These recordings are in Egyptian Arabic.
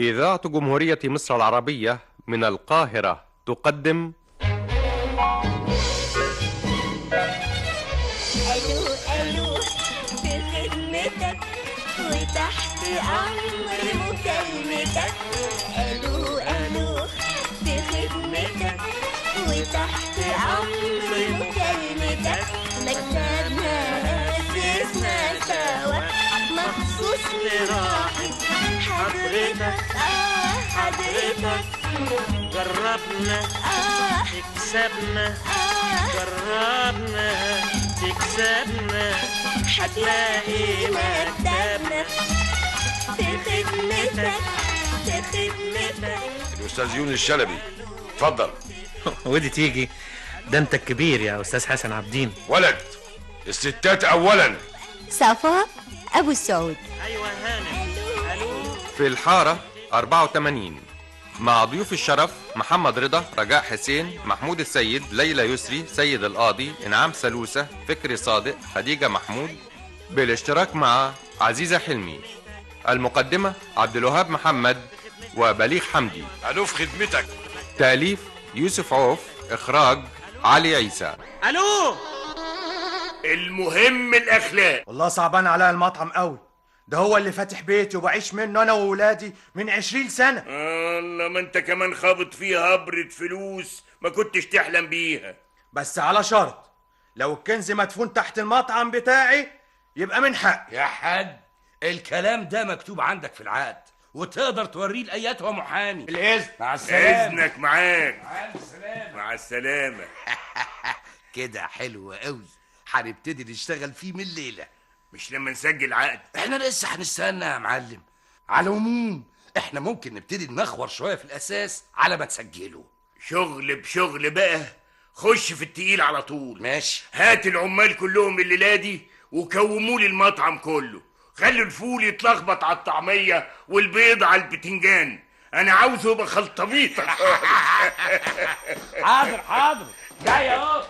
إذاعة جمهورية مصر العربية من القاهرة تقدم الو الو في خدمتك وتحت امر مكالمتك الو الو في خدمتك وتحت امر مكالمتك مكتبنا اسسنا سوا مخصوص لراحة حضرتك اه حضرتك جربنا اه تكسبنا اه جربنا تكسبنا هتلاقي مكتبنا في خدمتك في خدمتك الاستاذ يونس الشلبي اتفضل ودي تيجي ده انت الكبير يا استاذ حسن عبدين ولد الستات اولا صفاء ابو السعود ايوه هانم الو في الحارة 84 مع ضيوف الشرف محمد رضا رجاء حسين محمود السيد ليلى يسري سيد القاضي انعام سلوسة فكري صادق خديجة محمود بالاشتراك مع عزيزة حلمي المقدمة عبد الوهاب محمد وبليغ حمدي الو في خدمتك تأليف يوسف عوف إخراج علي عيسى الو المهم الاخلاق والله صعبان عليا المطعم قوي ده هو اللي فاتح بيتي وبعيش منه انا وولادي من عشرين سنة الله ما انت كمان خابط فيها هبرة فلوس ما كنتش تحلم بيها بس على شرط لو الكنز مدفون تحت المطعم بتاعي يبقى من حقي يا حاج الكلام ده مكتوب عندك في العقد وتقدر توريه لاياتها محامي الإذن مع السلامه اذنك معاك مع السلامه مع السلامة كده حلو قوي هنبتدي نشتغل فيه من الليله مش لما نسجل عقد احنا لسه هنستنى يا معلم على العموم احنا ممكن نبتدي نخور شويه في الاساس على ما تسجله شغل بشغل بقى خش في التقيل على طول ماشي هات العمال كلهم الليلة دي وكوموا لي المطعم كله خلوا الفول يتلخبط على الطعمية والبيض على البتنجان انا عاوزه يبقى خلطبيطة حاضر حاضر جاي اهو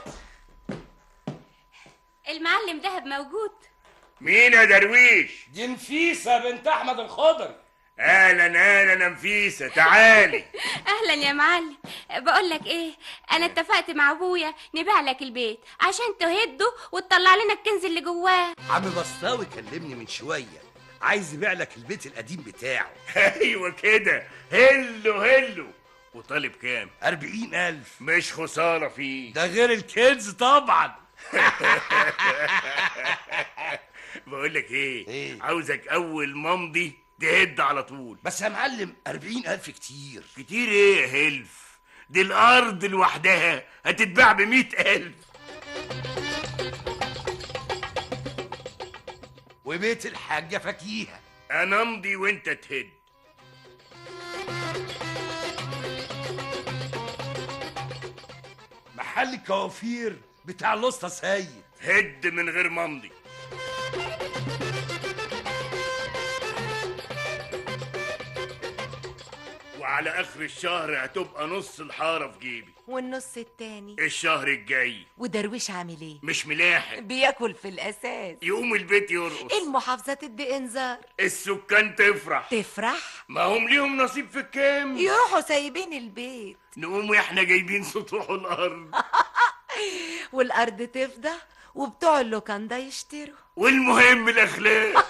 المعلم دهب موجود مين يا درويش دي نفيسه بنت احمد الخضري اهلا اهلا يا نفيسة تعالي اهلا يا معلم بقول لك ايه انا اتفقت مع ابويا نبيع لك البيت عشان تهده وتطلع لنا الكنز اللي جواه عم بسطاوي كلمني من شويه عايز يبيع لك البيت القديم بتاعه ايوه كده هلو هلو وطالب كام أربعين ألف مش خسارة فيه ده غير الكنز طبعا بقول لك ايه, إيه؟ عاوزك اول ممضي تهد على طول بس يا معلم أربعين ألف كتير كتير ايه يا هلف دي الارض لوحدها هتتباع بمئة الف وبيت الحاجة فكيهة انا امضي وانت تهد محل الكوافير بتاع الاسطى سيد هد من غير ممضي وعلى اخر الشهر هتبقى نص الحاره في جيبي والنص التاني الشهر الجاي ودرويش عامل ايه مش ملاحق بياكل في الاساس يقوم البيت يرقص المحافظة تدي انذار السكان تفرح تفرح ما هم ليهم نصيب في الكام يروحوا سايبين البيت نقوم احنا جايبين سطوح الارض والارض تفضى وبتوع اللوكاندا يشتروا والمهم الاخلاق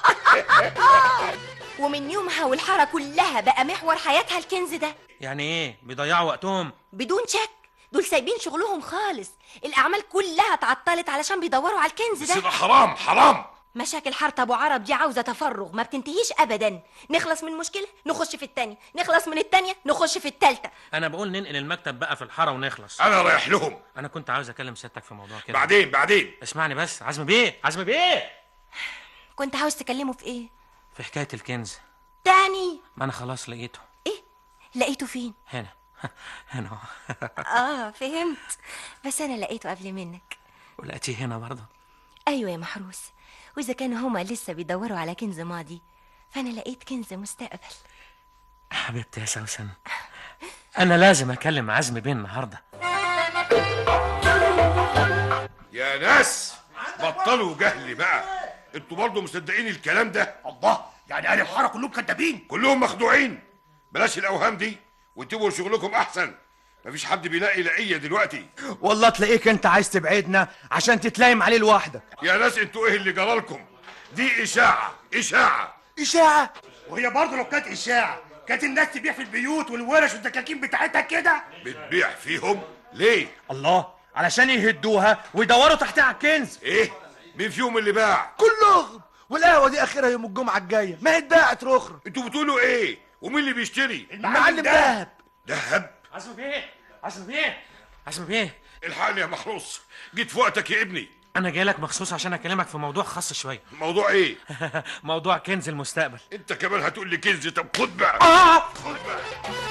ومن يومها والحارة كلها بقى محور حياتها الكنز ده يعني ايه بيضيعوا وقتهم بدون شك دول سايبين شغلهم خالص الأعمال كلها اتعطلت علشان بيدوروا على الكنز بس ده ده حرام حرام مشاكل حارة أبو عرب دي عاوزة تفرغ ما بتنتهيش أبدا نخلص من مشكلة نخش في التانية نخلص من التانية نخش في التالتة انا بقول ننقل المكتب بقى في الحاره ونخلص انا رايح لهم انا كنت عاوز اكلم سيادتك في موضوع كده بعدين بعدين اسمعني بس عزم بيه عزم بيه كنت عاوز تكلمه في إيه؟ في حكايه الكنز تاني ما انا خلاص لقيته إيه؟ لقيته فين؟ هنا هنا أهو. آه فهمت بس أنا لقيته قبل منك ولقيتيه هنا برضه أيوة يا محروس وإذا كانوا هما لسه بيدوروا على كنز ماضي فأنا لقيت كنز مستقبل حبيبتي يا سوسن انا لازم اكلم عزم بيه النهارده يا ناس بطلوا جهل بقى انتوا برضه مصدقين الكلام ده الله يعني اهل الحاره كلهم كدابين كلهم مخدوعين بلاش الاوهام دي وانتبهوا لشغلكم احسن مفيش حد بيلاقي لقيه دلوقتي والله تلاقيك انت عايز تبعدنا عشان تتلايم عليه لوحدك يا ناس انتوا ايه اللي جرالكم دي اشاعه اشاعه اشاعه وهي برضه لو كانت اشاعه كانت الناس تبيع في البيوت والورش والدكاكين بتاعتها كده بتبيع فيهم ليه الله علشان يهدوها ويدوروا تحتها على الكنز ايه مين فيهم اللي باع كلهم والقهوه دي اخرها يوم الجمعه الجايه ما هي اتباعت رخرة انتوا بتقولوا ايه ومين اللي بيشتري المعلم دهب دهب عزم بيه عزم بيه عزم بيه الحقني يا محروس جيت في وقتك يا ابني انا جاي لك مخصوص عشان اكلمك في موضوع خاص شويه موضوع ايه موضوع كنز المستقبل انت كمان هتقول لي كنز طب خد بقى آه! خد بقى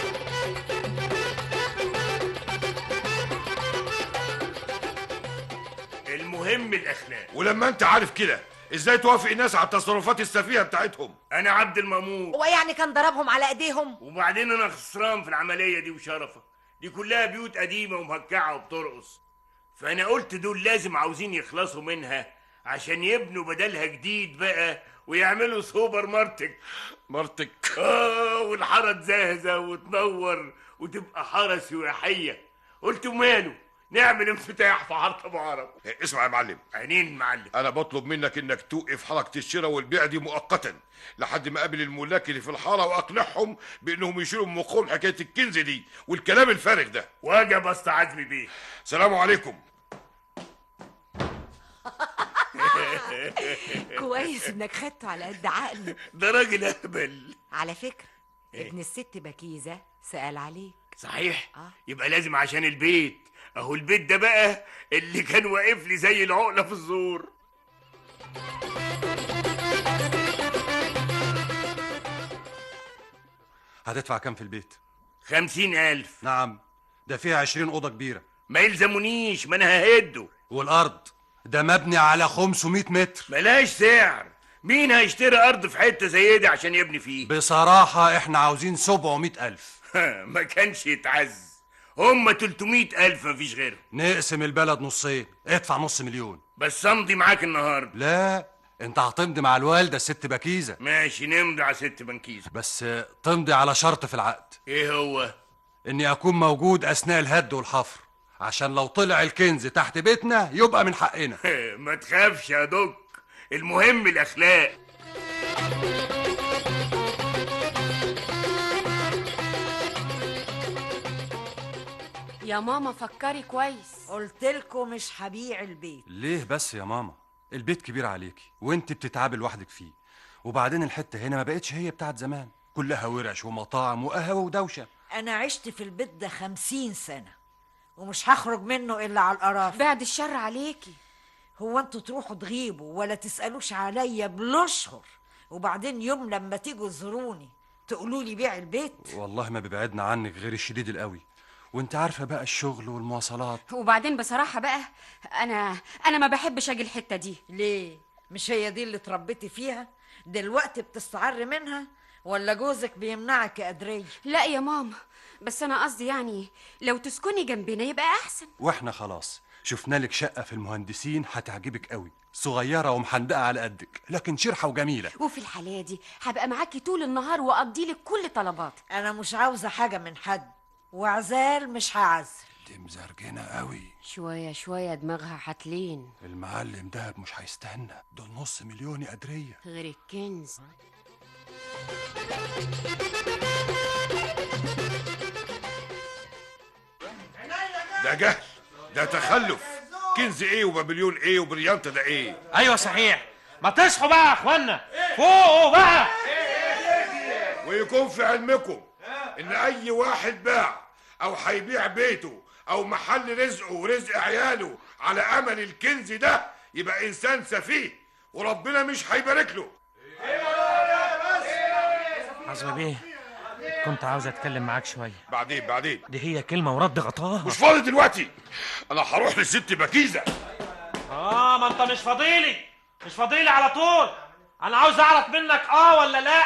المهم الاخلاق ولما انت عارف كده ازاي توافق الناس على التصرفات السفيهه بتاعتهم انا عبد المامور هو يعني كان ضربهم على ايديهم وبعدين انا خسران في العمليه دي وشرفه دي كلها بيوت قديمه ومهكعه وبترقص فانا قلت دول لازم عاوزين يخلصوا منها عشان يبنوا بدلها جديد بقى ويعملوا سوبر ماركت مرتك اه والحاره تزهزه وتنور وتبقى حاره سياحيه قلت ماله نعمل انفتاح في حاره ابو عرب اسمع يا معلم عينين المعلم انا بطلب منك انك توقف حركه الشراء والبيع دي مؤقتا لحد ما اقابل الملاك اللي في الحاره واقنعهم بانهم يشيلوا من مخهم حكايه الكنز دي والكلام الفارغ ده واجب استعذبي بيه سلام عليكم كويس انك خدته على قد عقله ده راجل اهبل على فكره ابن الست بكيزه سأل عليك صحيح آه. يبقى لازم عشان البيت اهو البيت ده بقى اللي كان واقف لي زي العقله في الزور هتدفع كام في البيت؟ خمسين ألف نعم ده فيها عشرين أوضة كبيرة ما يلزمونيش ما أنا ههده والأرض ده مبني على 500 متر ملاش سعر مين هيشتري أرض في حتة زي دي عشان يبني فيه بصراحة احنا عاوزين 700 ألف ما كانش يتعز هما 300 ألف مفيش غيرهم نقسم البلد نصين ادفع نص مليون بس أمضي معاك النهاردة لا انت هتمضي مع الوالدة الست بكيزة ماشي نمضي على ست بنكيزة بس تمضي على شرط في العقد إيه هو اني اكون موجود اثناء الهد والحفر عشان لو طلع الكنز تحت بيتنا يبقى من حقنا ما تخافش يا دوك المهم الأخلاق يا ماما فكري كويس قلت لكم مش هبيع البيت ليه بس يا ماما البيت كبير عليكي وانت بتتعبي لوحدك فيه وبعدين الحتة هنا ما بقتش هي بتاعت زمان كلها ورش ومطاعم وقهوة ودوشة انا عشت في البيت ده خمسين سنة ومش هخرج منه الا على القرف بعد الشر عليكي هو انتوا تروحوا تغيبوا ولا تسألوش عليا بالاشهر وبعدين يوم لما تيجوا تزوروني تقولوا لي بيع البيت والله ما بيبعدنا عنك غير الشديد القوي وانت عارفة بقى الشغل والمواصلات وبعدين بصراحة بقى أنا أنا ما بحبش أجي الحتة دي ليه مش هي دي اللي اتربيتي فيها دلوقتي بتستعر منها ولا جوزك بيمنعك يا قدرية لا يا ماما بس أنا قصدي يعني لو تسكني جنبنا يبقى أحسن واحنا خلاص شفنا لك شقة في المهندسين هتعجبك قوي صغيرة ومحندقة على قدك لكن شرحة وجميلة وفي الحالة دي هبقى معاكي طول النهار وأقضي لك كل طلباتك انا مش عاوزة حاجة من حد وعزال مش هعزل دي مزرجنة قوي شوية شوية دماغها هتلين المعلم دهب مش هيستنى دول نص مليون يا قدرية غير الكنز ده جهل ده تخلف كنز ايه وبابليون ايه وبريانتا ده ايه ايوه صحيح ما تصحوا بقى يا اخوانا فوقوا بقى ويكون في علمكم ان اي واحد باع او هيبيع بيته او محل رزقه ورزق عياله على امل الكنز ده يبقى انسان سفيه وربنا مش هيبارك له عزمة بيه كنت عاوز اتكلم معاك شويه بعدين بعدين دي هي كلمه ورد غطاها مش فاضي دلوقتي انا هروح للست بكيزه اه ما انت مش فاضيلي مش فاضيلي على طول انا عاوز اعرف منك اه ولا لا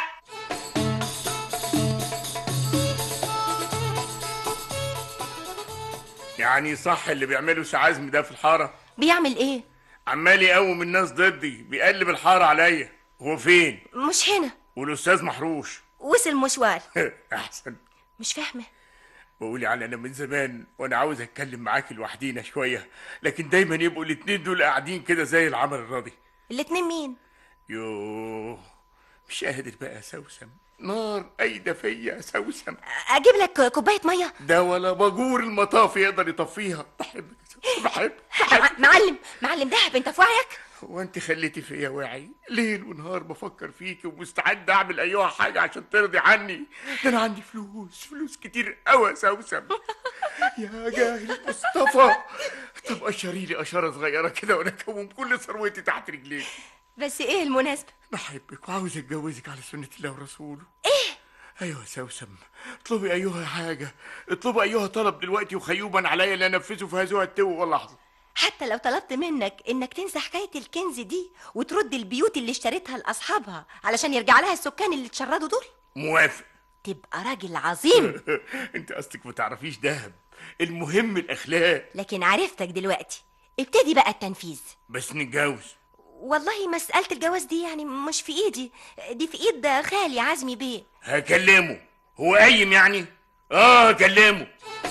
يعني صح اللي بيعمله سعازم ده في الحاره بيعمل ايه عمال يقوم الناس ضدي بيقلب الحاره عليا هو فين مش هنا والاستاذ محروش وصل مشوار احسن مش فاهمه بقول يعني انا من زمان وانا عاوز اتكلم معاك لوحدينا شويه لكن دايما يبقوا الاتنين دول قاعدين كده زي العمل الراضي الاتنين مين يوه مش قادر بقى سوسم نار ايده فيا سوسم اجيب لك كوبايه ميه ده ولا باجور المطاف يقدر يطفيها بحبك يا سوسن، بحب مع- معلم معلم دهب انت في وعيك هو انت خليتي فيا واعي ليل ونهار بفكر فيك ومستعد اعمل ايها حاجه عشان ترضي عني ده انا عندي فلوس فلوس كتير قوي يا سوسم يا جاهل مصطفى طب اشري لي اشاره صغيره كده وانا اكون كل ثروتي تحت رجليك بس ايه المناسبه بحبك وعاوز اتجوزك على سنه الله ورسوله ايه ايوه يا سوسم اطلبي ايها حاجه اطلبي ايها طلب دلوقتي وخيوبا عليا لا انفذه في هذه التو واللحظه حتى لو طلبت منك انك تنسى حكايه الكنز دي وترد البيوت اللي اشتريتها لاصحابها علشان يرجع لها السكان اللي اتشردوا دول موافق تبقى راجل عظيم انت اصلك ما تعرفيش دهب المهم الاخلاق لكن عرفتك دلوقتي ابتدي بقى التنفيذ بس نتجوز والله مسألة الجواز دي يعني مش في ايدي دي في ايد خالي عزمي بيه هكلمه هو قايم يعني اه هكلمه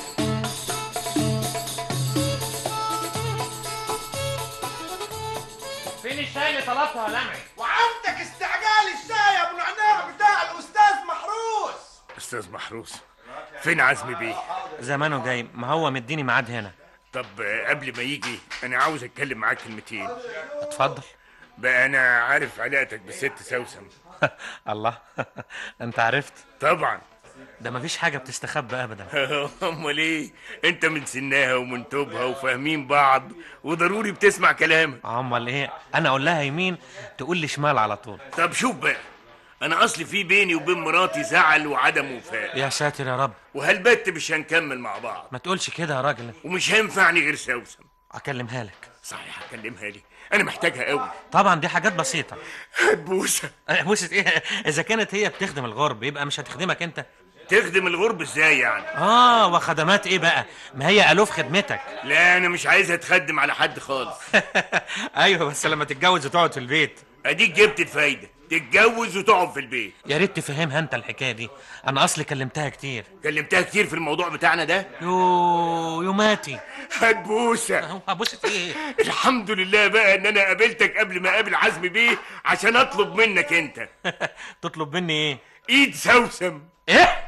فين الشاي اللي طلبتها يا لمعي وعندك استعجال الشاي يا ابو نعناع بتاع الاستاذ محروس استاذ محروس فين عزمي بيه زمانه جاي ما هو مديني ميعاد هنا طب آه، قبل ما يجي انا عاوز اتكلم معاك كلمتين اتفضل بقى انا عارف علاقتك بالست سوسن الله انت عرفت طبعا ده مفيش حاجه بتستخبى ابدا امال ايه انت من سنها ومن توبها وفاهمين بعض وضروري بتسمع كلامك امال ايه انا اقول لها يمين تقول لي شمال على طول طب شوف بقى انا اصلي في بيني وبين مراتي زعل وعدم وفاء يا ساتر يا رب وهالبت مش هنكمل مع بعض ما تقولش كده يا راجل ومش هينفعني غير سوسن اكلمها لك صحيح هكلمها لي انا محتاجها قوي طبعا دي حاجات بسيطه بوسه بوسه ايه اذا كانت هي بتخدم الغرب يبقى مش هتخدمك انت تخدم الغرب ازاي يعني اه وخدمات ايه بقى ما هي الوف خدمتك لا انا مش عايزها تخدم على حد خالص ايوه بس لما تتجوز وتقعد في البيت اديك جبت الفايده تتجوز وتقعد في البيت يا ريت تفهمها انت الحكايه دي انا اصلي كلمتها كتير كلمتها كتير في الموضوع بتاعنا ده يو يوماتي هات بوسه بوسه ايه الحمد لله بقى ان انا قابلتك قبل ما اقابل عزمي بيه عشان اطلب منك انت تطلب مني ايه ايد سوسم ايه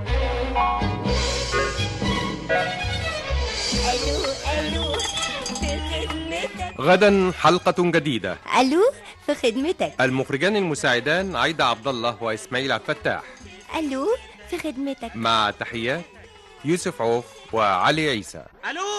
الو الو في خدمتك غدا حلقة جديدة الو في خدمتك المخرجان المساعدان عايدة عبد الله وإسماعيل عبد الفتاح الو في خدمتك مع تحيات يوسف عوف وعلي عيسى الو